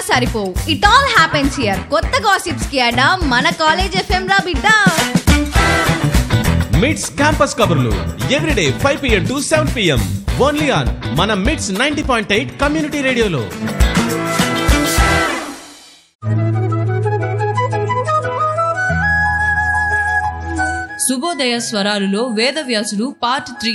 సరిపోవు it all happens here కొత్త gossips కి అడా మన కాలేజ్ ఎఫ్ఎం రా బిడ్డ మిడ్స్ క్యాంపస్ కబుర్లు every day five PM to seven PM only on మన Mids ninety point eight community రేడియోలో శుభోదయ స్వరాలులో వేదవ్యాసుడు పార్ట్ త్రీ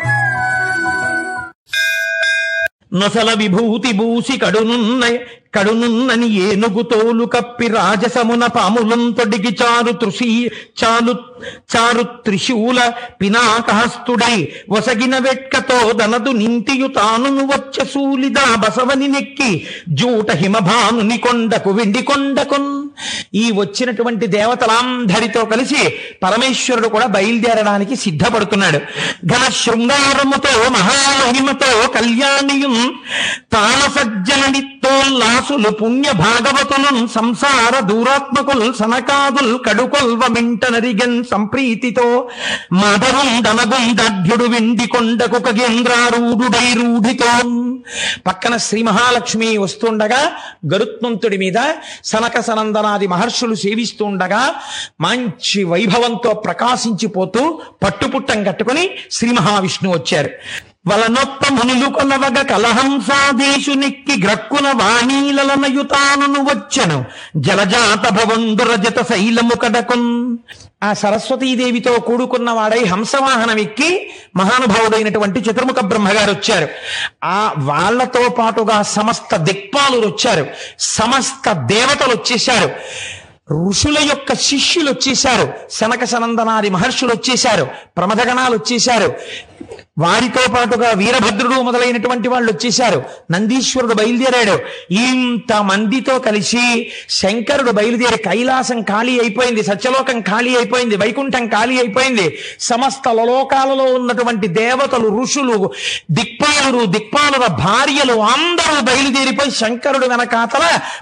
నొసల విభూతి భూసి కడునున్న కడునున్నని ఏనుగు తోలు కప్పి రాజసమున పాములం తొడిగి చారు తృషి చాలు చారు త్రిశూల పినాకహస్తుడై వసగిన వెట్కతో దనదు నింతియు తానును వచ్చ సూలిదా బసవని నెక్కి జూట హిమభానుని కొండకు వెండి కొండకున్ ఈ వచ్చినటువంటి దేవతలందరితో కలిసి పరమేశ్వరుడు కూడా బయలుదేరడానికి సిద్ధపడుతున్నాడు ఘన శృంగారముతో మహామహిమతో కళ్యాణియం తాన సజ్జననితో లాసులు పుణ్య భాగవతులు సంసార దూరాత్మకుల్ సనకాదుల్ కడుకొల్వ మింట నరిగన్ సంప్రీతితో మాధవం దనగుండభ్యుడు వెండి కొండకు ఖగేంద్రారూఢుడై రూఢితో పక్కన శ్రీ మహాలక్ష్మి వస్తుండగా గరుత్మంతుడి మీద సనక సనందనాది మహర్షులు సేవిస్తుండగా మంచి వైభవంతో ప్రకాశించిపోతూ పట్టుపుట్టం కట్టుకుని శ్రీ మహావిష్ణువు వచ్చారు వలనొత్త మునులు కొలవగ కలహంసాదేశు నెక్కి గ్రక్కున వాణీలనయుతాను వచ్చెను జలజాత భవండు రజత శైలము కడకొన్ ఆ సరస్వతీదేవితో కూడుకున్న వాడై హంసవాహనం ఎక్కి మహానుభావుడైనటువంటి చతుర్ముఖ బ్రహ్మగారు వచ్చారు ఆ వాళ్ళతో పాటుగా సమస్త దిక్పాలురు వచ్చారు సమస్త దేవతలు వచ్చేశారు ఋషుల యొక్క శిష్యులు వచ్చేశారు శనక సనందనాది మహర్షులు వచ్చేశారు ప్రమథగణాలు వచ్చేశారు వారితో పాటుగా వీరభద్రుడు మొదలైనటువంటి వాళ్ళు వచ్చేశారు నందీశ్వరుడు బయలుదేరాడు ఇంత మందితో కలిసి శంకరుడు బయలుదేరి కైలాసం ఖాళీ అయిపోయింది సత్యలోకం ఖాళీ అయిపోయింది వైకుంఠం ఖాళీ అయిపోయింది సమస్త లోకాలలో ఉన్నటువంటి దేవతలు ఋషులు దిక్పాలురు దిక్పాలుర భార్యలు అందరూ బయలుదేరిపోయి శంకరుడు వెనకాతల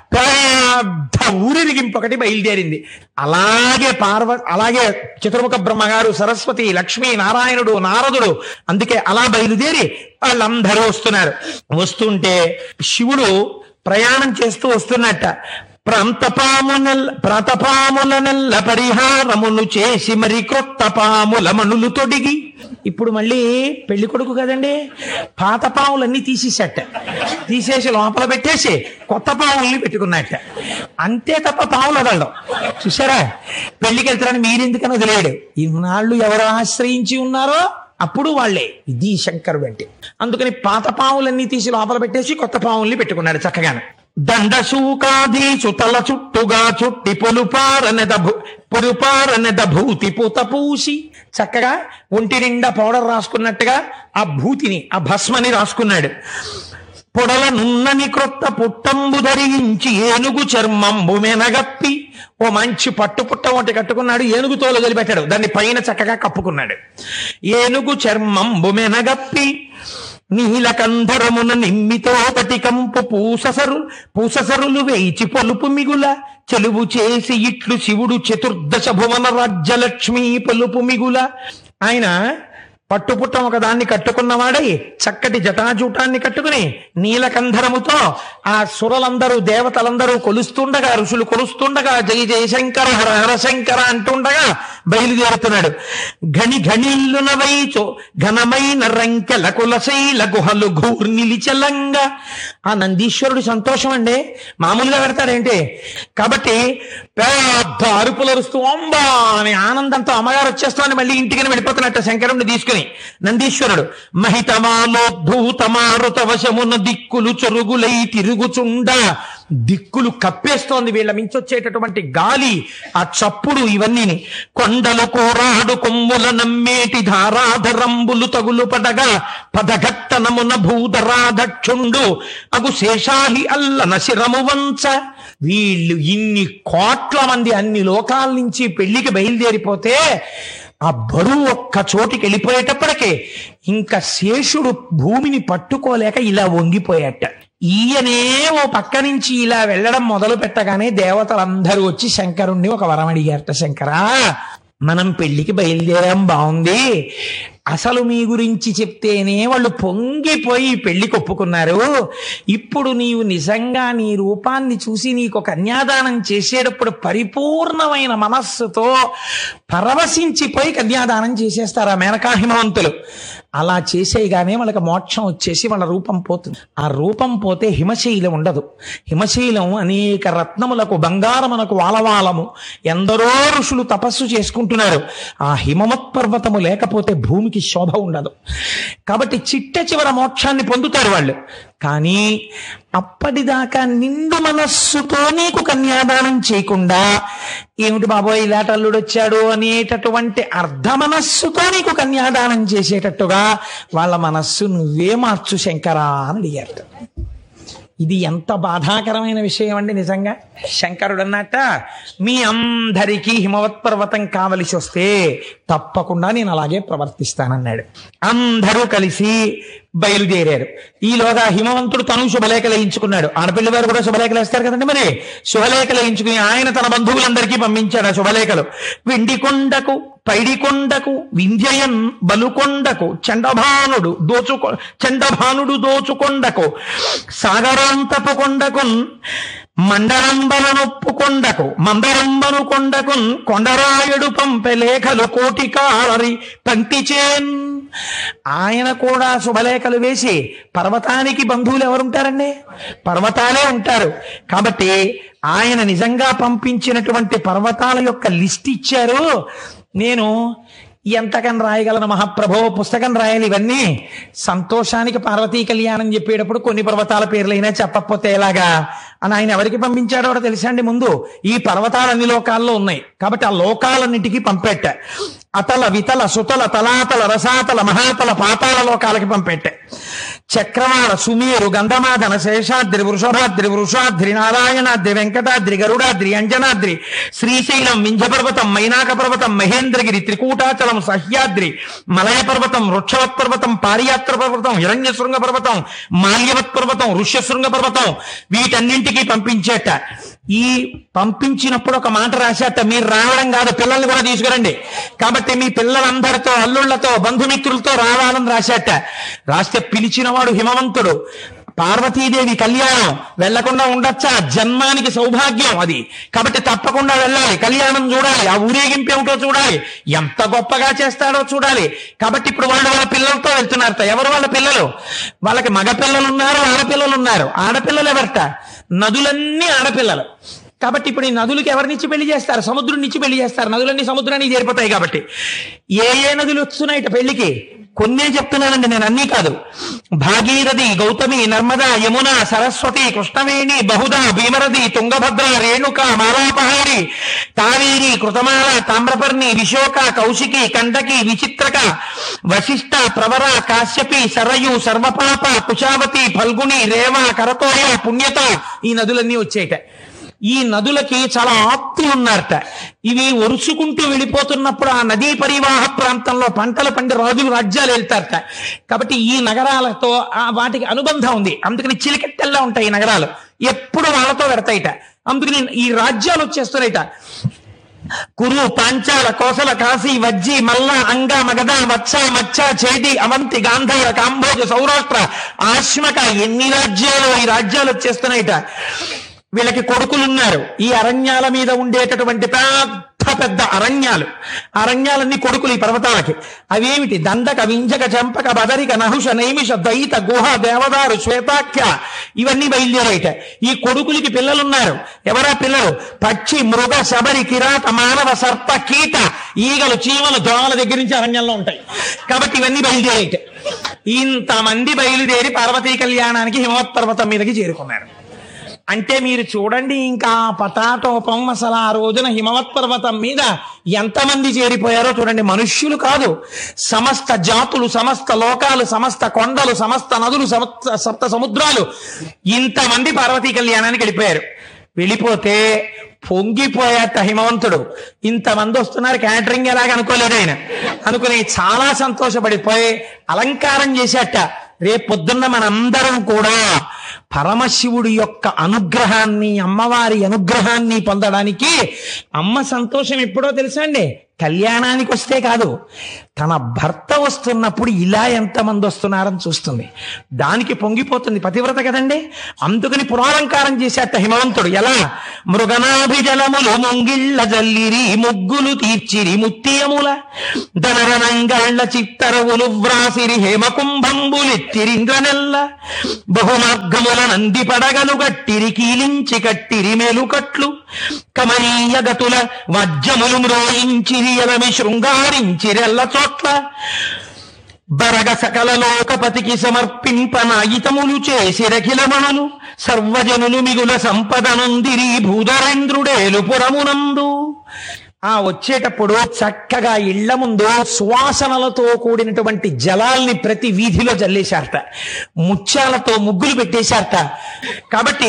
పెద్ద ఊరిరిగింపు ఒకటి బయలుదేరింది అలాగే పార్వ అలాగే చతుర్ముఖ బ్రహ్మగారు సరస్వతి లక్ష్మీ నారాయణుడు నారదుడు అందుకే అలా బయలుదేరి వాళ్ళందరూ వస్తున్నారు వస్తుంటే శివుడు ప్రయాణం చేస్తూ వస్తున్నట్ట ప్రాంతపామునల్ ప్రాతపాములనల్ల పరిహారమును చేసి మరి క్రొత్త పాముల మనులు తొడిగి ఇప్పుడు మళ్ళీ పెళ్లి కొడుకు కదండి పాత పాములన్నీ తీసేసట తీసేసి లోపల పెట్టేసి కొత్త పాముల్ని పెట్టుకున్నట్ట అంతే తప్ప పాములు వదలడం చూసారా పెళ్లికి వెళ్తారని మీరెందుకని వదిలేడు ఇన్నాళ్ళు ఎవరు ఆశ్రయించి ఉన్నారో అప్పుడు వాళ్ళే ఇది శంకరుడు అంటే అందుకని పాత పాములన్నీ తీసి లోపల పెట్టేసి కొత్త పాముల్ని పెట్టుకున్నాడు చక్కగానే దండశూకాదీసు తల చుట్టుగా చుట్టి పొలుపారనెద భూ- పొలుపారనెద భూతి పూత పూసి చక్కగా ఒంటి నిండా పౌడర్ రాసుకున్నట్టుగా ఆ భూతిని ఆ భస్మని రాసుకున్నాడు పొడల నున్నని క్రొత్త పుట్టంబు ధరించి ఏనుగు చర్మంబు మెనగప్పి ఓ మంచి పట్టు పుట్ట ఒకటి కట్టుకున్నాడు ఏనుగు తోలు వదిలిపెట్టాడు దాన్ని పైన చక్కగా కప్పుకున్నాడు ఏనుగు చర్మంబు మెనగప్పి నీలకంధరమున నిమ్మితో పటికంపు పూససరు పూససరులు వేచి పొలుపు మిగుల చెలువు చేసి ఇట్లు శివుడు చతుర్దశ భువన రాజ్యలక్ష్మి పొలుపు మిగుల ఆయన పట్టుపుట్టం ఒక దాన్ని కట్టుకున్నవాడై చక్కటి జటాజూటాన్ని కట్టుకుని నీలకంధరముతో ఆ సురలందరూ దేవతలందరూ కొలుస్తుండగా ఋషులు కొలుస్తుండగా జయ జయశంకర హర హర శంకర అంటుండగా బయలుదేరుతున్నాడు ఘని ఘనిల్లున వైచో ఘనమైన రంకెల కులశైల గుహలు ఘూర్ నిలిచలంగా ఆ నందీశ్వరుడు సంతోషం అండి మామూలుగా పెడతాడేంటి కాబట్టి పెద్ద అరుపులు అరుస్తూ అంబా అని ఆనందంతో అమ్మగారు వచ్చేస్తామని మళ్ళీ ఇంటికి వెళ్ళిపోతున్నట్ట శంకరుణ్ణి తీసుకుని నందీశ్వరుడు మహితమాలోద్ధూతమారుత వశమున దిక్కులు చొరుగులై తిరుగుచుండ దిక్కులు కప్పేస్తోంది వీళ్ళ మించొచ్చేటటువంటి గాలి ఆ చప్పుడు ఇవన్నీ కొండలు కోరాడు కొమ్ముల నమ్మేటి ధారాధరంబులు తగులు పడగా పదఘట్టనమున భూధరాధక్షుండు అగు శేషాహి అల్లన శిరము వంచ వీళ్ళు ఇన్ని కోట్ల మంది అన్ని లోకాల నుంచి పెళ్లికి బయలుదేరిపోతే ఆ బరువు ఒక్క చోటికి వెళ్ళిపోయేటప్పటికే ఇంకా శేషుడు భూమిని పట్టుకోలేక ఇలా వంగిపోయాట ఈయనే ఓ పక్క నుంచి ఇలా వెళ్ళడం మొదలు పెట్టగానే దేవతలందరూ వచ్చి శంకరుణ్ణి ఒక వరం అడిగారట శంకరా మనం పెళ్లికి బయలుదేరాం బాగుంది అసలు మీ గురించి చెప్తేనే వాళ్ళు పొంగిపోయి పెళ్లి కొప్పుకున్నారు ఇప్పుడు నీవు నిజంగా నీ రూపాన్ని చూసి నీకు కన్యాదానం చేసేటప్పుడు పరిపూర్ణమైన మనస్సుతో పరవశించిపోయి కన్యాదానం చేసేస్తారు ఆ మేనకా హిమవంతులు అలా చేసేయగానే వాళ్ళకి మోక్షం వచ్చేసి వాళ్ళ రూపం పోతుంది ఆ రూపం పోతే హిమశైలం ఉండదు హిమశైలం అనేక రత్నములకు బంగారమునకు వాలవాలము ఎందరో ఋషులు తపస్సు చేసుకుంటున్నారు ఆ హిమవత్ పర్వతము లేకపోతే భూమికి శోభ ఉండదు కాబట్టి చిట్ట చివర మోక్షాన్ని పొందుతారు వాళ్ళు కానీ అప్పటిదాకా నిండు మనస్సుతో నీకు కన్యాదానం చేయకుండా ఏమిటి బాబోయ్ ఇలాంటి అల్లుడు వచ్చాడు అనేటటువంటి అర్ధ మనస్సుతో నీకు కన్యాదానం చేసేటట్టుగా వాళ్ళ మనస్సు నువ్వే మార్చు శంకరా అని అడిగారు ఇది ఎంత బాధాకరమైన విషయం అండి నిజంగా శంకరుడు అన్నట్ట మీ అందరికీ హిమవత్ పర్వతం కావలసి వస్తే తప్పకుండా నేను అలాగే ప్రవర్తిస్తానన్నాడు అందరూ కలిసి బయలుదేరారు ఈలోగా హిమవంతుడు తను శుభలేఖలు వేయించుకున్నాడు ఆడపిల్లి వారు కూడా శుభలేఖలు వేస్తారు కదండి మరి శుభలేఖలు వేయించుకుని ఆయన తన బంధువులందరికీ పంపించాడు ఆ శుభలేఖలు వెండికొండకు పైడికొండకు వింధ్యయన్ బలుకొండకు చండభానుడు దోచుకొ చండభానుడు దోచుకొండకు సాగరాంతపు కొండకున్ మండరంబనొప్పు కొండకు మందరంబను కొండకున్ కొండరాయుడు పంపె లేఖలు కోటికారి పంక్తిచేన్ ఆయన కూడా శుభలేఖలు వేసి పర్వతానికి బంధువులు ఎవరుంటారండి పర్వతాలే ఉంటారు కాబట్టి ఆయన నిజంగా పంపించినటువంటి పర్వతాల యొక్క లిస్ట్ ఇచ్చారు నేను ఎంతకని రాయగలను మహాప్రభో పుస్తకం రాయాలి ఇవన్నీ సంతోషానికి పార్వతీ కళ్యాణం చెప్పేటప్పుడు కొన్ని పర్వతాల పేర్లైనా చెప్పకపోతే ఎలాగా అని ఆయన ఎవరికి పంపించాడో కూడా తెలుసా అండి ముందు ఈ పర్వతాలు అన్ని లోకాల్లో ఉన్నాయి కాబట్టి ఆ లోకాలన్నిటికీ పంపెట్ట అతల వితల సుతల తలాతల రసాతల మహాతల పాతాల లోకాలకి పంపెట్ట చక్రవాళ సుమేరు గంధమాధన శేషాద్రి వృషభాద్రి వృషాద్రి నారాయణాద్రి వెంకటాద్రి గరుడాద్రి అంజనాద్రి శ్రీశైలం వింధ్యపర్వతం మైనాక పర్వతం మహేంద్రగిరి త్రికూటాచలం సహ్యాద్రి మలయ పర్వతం వృక్షవత్ పర్వతం పారియాత్ర పర్వతం హిరణ్యశృంగ పర్వతం మాల్యవత్ పర్వతం ఋష్యశృంగ పర్వతం వీటన్నింటికి పంపించేట ఈ పంపించినప్పుడు ఒక మాట రాశాట మీరు రావడం కాదు పిల్లల్ని కూడా తీసుకురండి కాబట్టి మీ పిల్లలందరితో అల్లుళ్లతో బంధుమిత్రులతో రావాలని రాశాట రాస్తే పిలిచినవాడు హిమవంతుడు పార్వతీదేవి కళ్యాణం వెళ్లకుండా ఉండొచ్చా జన్మానికి సౌభాగ్యం అది కాబట్టి తప్పకుండా వెళ్ళాలి కళ్యాణం చూడాలి ఆ ఊరేగింపు ఏమిటో చూడాలి ఎంత గొప్పగా చేస్తాడో చూడాలి కాబట్టి ఇప్పుడు వాళ్ళు వాళ్ళ పిల్లలతో వెళ్తున్నారట ఎవరు వాళ్ళ పిల్లలు వాళ్ళకి మగ పిల్లలు ఉన్నారు ఆడపిల్లలు ఉన్నారు ఆడపిల్లలు ఎవరట నదులన్నీ ఆడపిల్లలు కాబట్టి ఇప్పుడు ఈ నదులకి ఎవరినిచ్చి పెళ్లి చేస్తారు సముద్రం నుంచి పెళ్లి చేస్తారు నదులన్నీ సముద్రానికి చేరిపోతాయి కాబట్టి ఏ ఏ నదులు వస్తున్నాయి పెళ్లికి కొన్నే చెప్తున్నానండి నేను అన్నీ కాదు భాగీరథి గౌతమి నర్మదా యమున సరస్వతి కృష్ణవేణి బహుదా భీమరథి తుంగభద్ర రేణుక మాలాపహారి కావేరి కృతమాల తామ్రపర్ణి విశోక కౌశికి కండకి విచిత్రక వశిష్ట ప్రవర కాశ్యపి సరయు సర్వపాప కుశావతి ఫల్గుని రేవ కరతోయ పుణ్యత ఈ నదులన్నీ వచ్చేట ఈ నదులకి చాలా ఆప్తులు ఉన్నారట ఇవి ఒరుసుకుంటూ వెళ్ళిపోతున్నప్పుడు ఆ నదీ పరివాహ ప్రాంతంలో పంటలు పండి రాజులు రాజ్యాలు వెళ్తారట కాబట్టి ఈ నగరాలతో ఆ వాటికి అనుబంధం ఉంది అందుకని చిలికెట్టెల్లా ఉంటాయి ఈ నగరాలు ఎప్పుడు వాళ్ళతో పెడతాయిట అందుకని ఈ రాజ్యాలు వచ్చేస్తున్నాయిట కురు పాంచాల కోసల కాశీ వజ్జి మల్ల అంగ మగధ వత్స మచ్చ చేది అవంతి గాంధార కాంబోజ సౌరాష్ట్ర ఆశ్మక ఎన్ని రాజ్యాలు ఈ రాజ్యాలు వచ్చేస్తున్నాయిట వీళ్ళకి కొడుకులున్నారు ఈ అరణ్యాల మీద ఉండేటటువంటి పెద్ద పెద్ద అరణ్యాలు అరణ్యాలన్నీ కొడుకులు ఈ పర్వతాలకి అవేమిటి దండక వింజక చంపక బదరిక నహుష నైమిష దయిత గుహ దేవదారు శ్వేతాఖ్య ఇవన్నీ బయలుదేరాయిట ఈ కొడుకులకి పిల్లలున్నారు ఎవరా పిల్లలు పక్షి మృగ శబరి కిరాత మానవ సర్ప కీట ఈగలు చీమలు దోమల దగ్గర నుంచి అరణ్యంలో ఉంటాయి కాబట్టి ఇవన్నీ బయలుదేరాయిట ఇంతమంది బయలుదేరి పార్వతీ కళ్యాణానికి హిమవత్ పర్వతం మీదకి చేరుకున్నారు అంటే మీరు చూడండి ఇంకా పటాటోపం అసలు ఆ రోజున హిమవత్ పర్వతం మీద ఎంతమంది చేరిపోయారో చూడండి మనుష్యులు కాదు సమస్త జాతులు సమస్త లోకాలు సమస్త కొండలు సమస్త నదులు సమస్త సప్త సముద్రాలు ఇంతమంది పార్వతీ కళ్యాణానికి వెళ్ళిపోయారు వెళ్ళిపోతే పొంగిపోయాట హిమవంతుడు ఇంతమంది వస్తున్నారు క్యాటరింగ్ ఎలాగ అనుకోలేదు ఆయన అనుకుని చాలా సంతోషపడిపోయి అలంకారం చేశాట రేపు పొద్దున్న మనందరం కూడా పరమశివుడి యొక్క అనుగ్రహాన్ని అమ్మవారి అనుగ్రహాన్ని పొందడానికి అమ్మ సంతోషం ఎప్పుడో తెలుసా అండి కళ్యాణానికి వస్తే కాదు తన భర్త వస్తున్నప్పుడు ఇలా ఎంతమంది వస్తున్నారని చూస్తుంది దానికి పొంగిపోతుంది పతివ్రత కదండి అందుకని పురాలంకారం చేసేట హిమవంతుడు ఎలా మృగనాభిజలములు ముంగిళ్ళ జల్లిరి ముగ్గులు తీర్చిరి ముత్తియముల ధనరనంగళ్ళ చిత్తరవులు వ్రాసిరి హేమకుంభంబులెత్తిరింద్రనెల్ల బహుమార్గముల నంది పడగలు గట్టిరి కీలించి కట్టిరి మేలుకట్లు కమనీయ గతుల వజ్రములు మ్రోయించిరి ఎలమి శృంగారించిరెల్ల చోట్ల బరగ సకల లోకపతికి సమర్పింపనాయితములు చేసి రఖిలమణులు సర్వజనులు మిగుల సంపదనుందిరి భూధరేంద్రుడేలు పురమునందు ఆ వచ్చేటప్పుడు చక్కగా ఇళ్ల ముందు సువాసనలతో కూడినటువంటి జలాల్ని ప్రతి వీధిలో జల్లేశారట ముత్యాలతో ముగ్గులు పెట్టేశారట కాబట్టి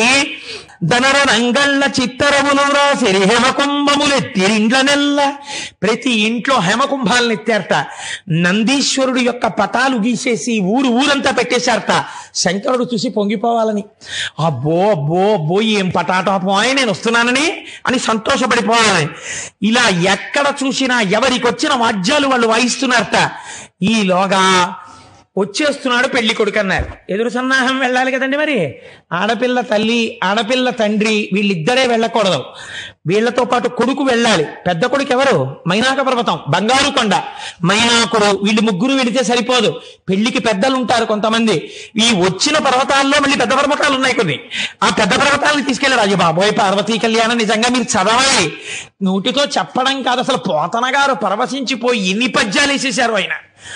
ధనరనంగళ్ళ చిత్తరములు రాసిరి హేమకుంభములెత్తిరిండ్ల నెల్ల ప్రతి ఇంట్లో హేమకుంభాలను ఎత్తారట నందీశ్వరుడు యొక్క పటాలు గీసేసి ఊరు ఊరంతా పెట్టేశారట శంకరుడు చూసి పొంగిపోవాలని అబ్బో అబ్బో అబ్బో ఏం పటాటాపం ఆయన నేను వస్తున్నానని అని సంతోషపడిపోవాలని ఇలా ఎక్కడ చూసినా ఎవరికి వచ్చిన వాద్యాలు వాళ్ళు వాయిస్తున్నారట ఈలోగా వచ్చేస్తున్నాడు పెళ్లి కొడుకు అన్నారు ఎదురు సన్నాహం వెళ్ళాలి కదండి మరి ఆడపిల్ల తల్లి ఆడపిల్ల తండ్రి వీళ్ళిద్దరే వెళ్ళకూడదు వీళ్ళతో పాటు కొడుకు వెళ్ళాలి పెద్ద కొడుకు ఎవరు మైనాక పర్వతం బంగారు కొండ మైనాకుడు వీళ్ళు ముగ్గురు వెళితే సరిపోదు పెళ్లికి పెద్దలు ఉంటారు కొంతమంది ఈ వచ్చిన పర్వతాల్లో మళ్ళీ పెద్ద పర్వతాలు ఉన్నాయి కొన్ని ఆ పెద్ద పర్వతాలను తీసుకెళ్ళి రాజు బాబోయ్ పార్వతీ కళ్యాణం నిజంగా మీరు చదవాలి నోటితో చెప్పడం కాదు అసలు పోతన గారు పరవశించిపోయి ఎన్ని పద్యాలు వేసేశారు ఆయన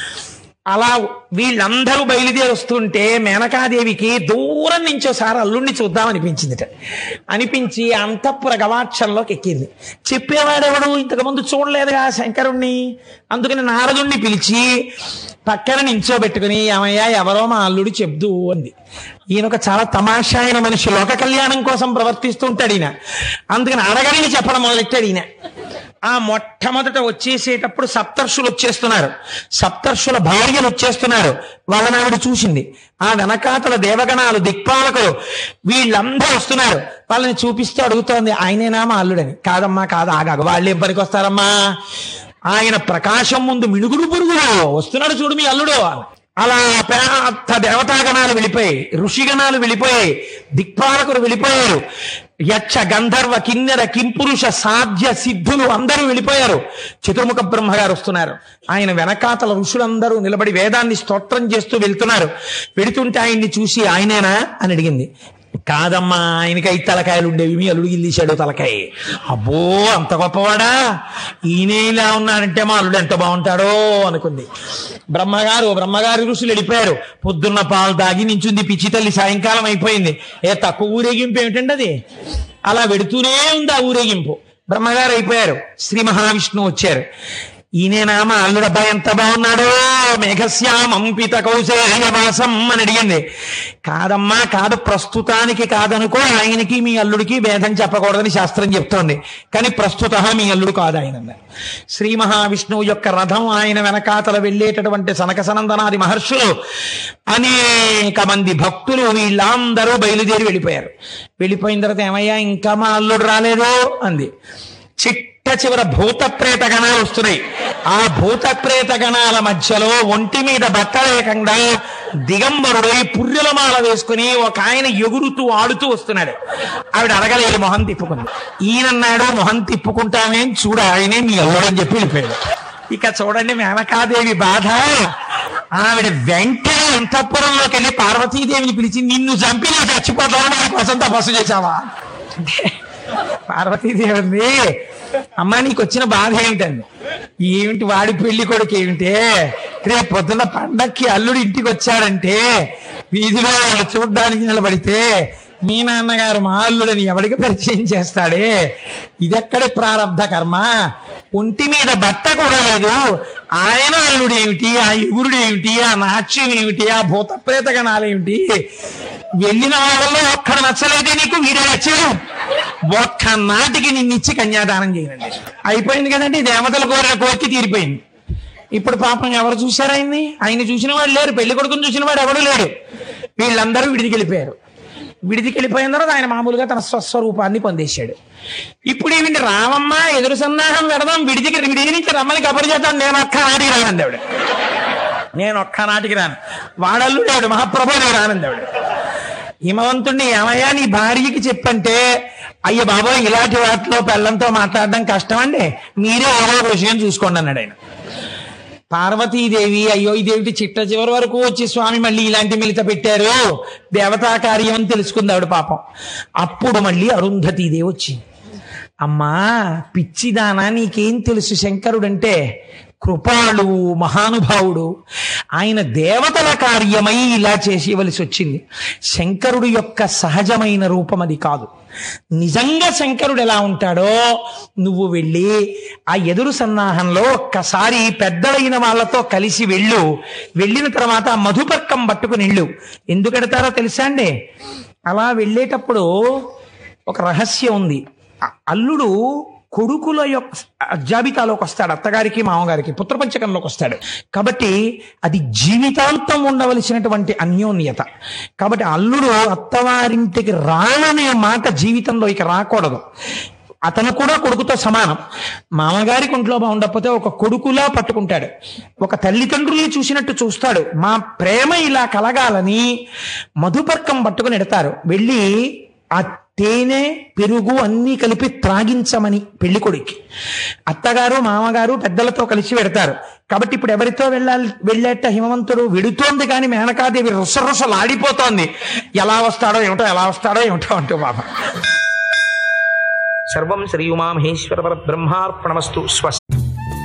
అలా వీళ్ళందరూ బయలుదేరి వస్తుంటే మేనకాదేవికి దూరం నుంచి ఒకసారి అల్లుడిని చూద్దాం అనిపించిందిట అనిపించి అంతఃపుర గవాక్షంలోకి ఎక్కింది చెప్పేవాడెవడు ఇంతకుముందు చూడలేదుగా శంకరుణ్ణి అందుకని నారదుణ్ణి పిలిచి పక్కన నించోబెట్టుకుని ఏమయ్యా ఎవరో మా అల్లుడు చెప్దు అంది ఈయన ఒక చాలా తమాషా అయిన మనిషి లోక కళ్యాణం కోసం ప్రవర్తిస్తుంటాడు ఈయన అందుకని అడగని చెప్పడం మొదలెట్టాడు ఈయన ఆ మొట్టమొదట వచ్చేసేటప్పుడు సప్తర్షులు వచ్చేస్తున్నారు సప్తర్షుల భార్యలు వచ్చేస్తున్నారు వాళ్ళని ఆవిడ చూసింది ఆ వెనకాతల దేవగణాలు దిక్పాలకులు వీళ్ళందరూ వస్తున్నారు వాళ్ళని చూపిస్తూ అడుగుతోంది ఆయనేనా మా అల్లుడని కాదమ్మా కాదు ఆగాగ వాళ్ళు ఏం పనికి వస్తారమ్మా ఆయన ప్రకాశం ముందు మిణుగుడు పురుగుడు వస్తున్నాడు చూడు మీ అల్లుడు అలా పెద్ద దేవతాగణాలు వెళ్ళిపోయాయి ఋషిగణాలు వెళ్ళిపోయాయి దిక్పాలకులు వెళ్ళిపోయారు యక్ష గంధర్వ కిన్నెర కింపురుష సాధ్య సిద్ధులు అందరూ వెళ్ళిపోయారు చతుర్ముఖ బ్రహ్మగారు వస్తున్నారు ఆయన వెనకాతల ఋషులందరూ నిలబడి వేదాన్ని స్తోత్రం చేస్తూ వెళ్తున్నారు వెళుతుంటే ఆయన్ని చూసి ఆయనేనా అని అడిగింది కాదమ్మా ఆయనకి ఐదు తలకాయలు ఉండేవి మీ అల్లుడు గిల్లీశాడు తలకాయ అబ్బో అంత గొప్పవాడా ఈయన ఇలా ఉన్నాడంటే మా అల్లుడు ఎంత బాగుంటాడో అనుకుంది బ్రహ్మగారు బ్రహ్మగారి ఋషులు వెళ్ళిపోయారు పొద్దున్న పాలు దాగి నించుంది పిచ్చి తల్లి సాయంకాలం అయిపోయింది ఏ తక్కువ ఊరేగింపు ఏమిటండి అది అలా వెడుతూనే ఉంది ఆ ఊరేగింపు బ్రహ్మగారు అయిపోయారు శ్రీ మహావిష్ణువు వచ్చారు ఈయనేనా మా అల్లుడు అబ్బాయి ఎంత బాగున్నాడో మేఘశ్యామం పిత కౌశేయవాసం అని అడిగింది కాదమ్మా కాదు ప్రస్తుతానికి కాదనుకో ఆయనకి మీ అల్లుడికి భేదం చెప్పకూడదని శాస్త్రం చెప్తోంది కానీ ప్రస్తుత మీ అల్లుడు కాదు ఆయన అన్నారు శ్రీ మహావిష్ణువు యొక్క రథం ఆయన వెనకాతల వెళ్ళేటటువంటి సనక సనందనాది మహర్షులు అనేక మంది భక్తులు వీళ్ళందరూ బయలుదేరి వెళ్ళిపోయారు వెళ్ళిపోయిన తర్వాత ఏమయ్యా ఇంకా మా అల్లుడు రాలేదో అంది చిట్ట చివర భూత ప్రేత గణాలు వస్తున్నాయి ఆ భూత ప్రేత గణాల మధ్యలో ఒంటి మీద బట్ట లేకుండా దిగంబరుడై పుర్రెల మాల వేసుకుని ఒక ఆయన ఎగురుతూ ఆడుతూ వస్తున్నాడు ఆవిడ అడగలేదు మొహం తిప్పుకుంది ఈయనన్నాడు మొహం తిప్పుకుంటామేం చూడ ఆయనే మీ అల్లుడని చెప్పి వెళ్ళిపోయాడు ఇక చూడండి మేనకాదేవి బాధ ఆవిడ వెంటనే అంతఃపురంలోకి వెళ్ళి పార్వతీదేవిని పిలిచి నిన్ను చంపి నేను చచ్చిపోతాను నా కోసం తపస్సు చేశావా పార్వతీదేవి ఉంది అమ్మా నీకు వచ్చిన బాధ ఏమిటండి ఏమిటి వాడి పెళ్లి కొడుకు ఏమిటే రేపు పొద్దున్న పండక్కి అల్లుడు ఇంటికి వచ్చాడంటే వీధిలో వాళ్ళు చూడ్డానికి నిలబడితే మీ నాన్నగారు మా అల్లుడని ఎవరికి పరిచయం చేస్తాడే ఇదెక్కడి ప్రారంధ కర్మ ఒంటి మీద బట్ట కూడా లేదు ఆయన అల్లుడు ఏమిటి ఆ ఎగురుడు ఏమిటి ఆ నాట్యం ఏమిటి ఆ భూత ప్రేత గణాలేమిటి వెళ్ళిన వాళ్ళలో ఒక్కడ నచ్చలేదే నీకు వీడే నచ్చాడు ఒక్క నాటికి నిన్నిచ్చి కన్యాదానం చేయనండి అయిపోయింది కదండి దేవతల కోరిన కోరిక తీరిపోయింది ఇప్పుడు పాపం ఎవరు చూశారు ఆయన్ని ఆయన చూసిన వాడు లేరు పెళ్లి కొడుకుని చూసిన వాడు ఎవడు లేడు వీళ్ళందరూ విడికి వెళ్ళిపోయారు విడిదికి వెళ్ళిపోయిన తర్వాత ఆయన మామూలుగా తన స్వస్వరూపాన్ని పొందేశాడు ఇప్పుడు ఈవిడ రామమ్మ ఎదురు సన్నాహం పెడదాం విడిదికి విడిది నుంచి రమ్మని కబురు చేద్దాం నేను ఒక్క నాటికి రానంది ఆవిడ నేను ఒక్క నాటికి రాను వాడల్లుడు ఆవిడ మహాప్రభు నేను రానంది ఆవిడ హిమవంతుణ్ణి ఏమయ్యా నీ భార్యకి చెప్పంటే అయ్య బాబోయ్ ఇలాంటి వాటిలో పిల్లంతో మాట్లాడడం కష్టం అండి మీరే ఏదో ఒక విషయం చూసుకోండి అన్నాడు ఆయన పార్వతీదేవి అయ్యో ఇదేమిటి చిట్ట చివరి వరకు వచ్చి స్వామి మళ్ళీ ఇలాంటి మిలిత పెట్టారు దేవతా కార్యం అని తెలుసుకుంది ఆవిడ పాపం అప్పుడు మళ్ళీ అరుంధతీదేవి వచ్చింది అమ్మా పిచ్చిదానా నీకేం తెలుసు శంకరుడంటే కృపాళు మహానుభావుడు ఆయన దేవతల కార్యమై ఇలా చేసేవలసి వచ్చింది శంకరుడు యొక్క సహజమైన రూపం అది కాదు నిజంగా శంకరుడు ఎలా ఉంటాడో నువ్వు వెళ్ళి ఆ ఎదురు సన్నాహంలో ఒక్కసారి పెద్దలైన వాళ్ళతో కలిసి వెళ్ళు వెళ్ళిన తర్వాత ఆ మధుపర్కం పట్టుకుని వెళ్ళు ఎందుకెడతారో తెలుసా అండి అలా వెళ్ళేటప్పుడు ఒక రహస్యం ఉంది అ- అల్లుడు కొడుకుల యొక్క జాబితాలోకి వస్తాడు అత్తగారికి మామగారికి పుత్రపంచకంలోకి వస్తాడు కాబట్టి అది జీవితాంతం ఉండవలసినటువంటి అన్యోన్యత కాబట్టి అల్లుడు అత్తవారింటికి రాననే మాట జీవితంలో ఇక రాకూడదు అతను కూడా కొడుకుతో సమానం మామగారికి ఒంట్లో బాగుండకపోతే ఒక కొడుకులా పట్టుకుంటాడు ఒక తల్లిదండ్రుల్ని చూసినట్టు చూస్తాడు మా ప్రేమ ఇలా కలగాలని మధుపర్కం పట్టుకుని ఎడతారు వెళ్ళి ఆ తేనె పెరుగు అన్నీ కలిపి త్రాగించమని పెళ్లి కొడుక్కి అత్తగారు మామగారు పెద్దలతో కలిసి వెడతారు కాబట్టి ఇప్పుడు ఎవరితో వెళ్ళాలి వెళ్ళేట హిమవంతుడు వెడుతోంది కానీ మేనకాదేవి రుసరుసలాడిపోతోంది ఎలా వస్తాడో ఏమిటో ఎలా వస్తాడో ఏమిటో అంటూ బాబా సర్వం శ్రీ ఉమామహేశ్వర పర బ్రహ్మార్పణమస్తు స్వస్తి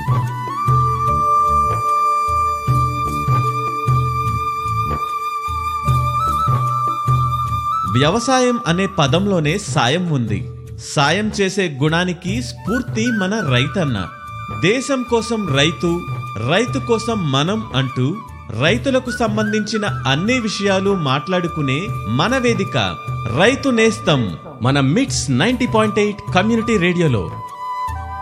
వ్యవసాయం అనే పదంలోనే సాయం ఉంది సాయం చేసే గుణానికి స్ఫూర్తి మన రైతన్న దేశం కోసం రైతు రైతు కోసం మనం అంటూ రైతులకు సంబంధించిన అన్ని విషయాలు మాట్లాడుకునే మన వేదిక రైతు నేస్తం మన మిట్స్ నైంటీ పాయింట్ ఎయిట్ కమ్యూనిటీ రేడియోలో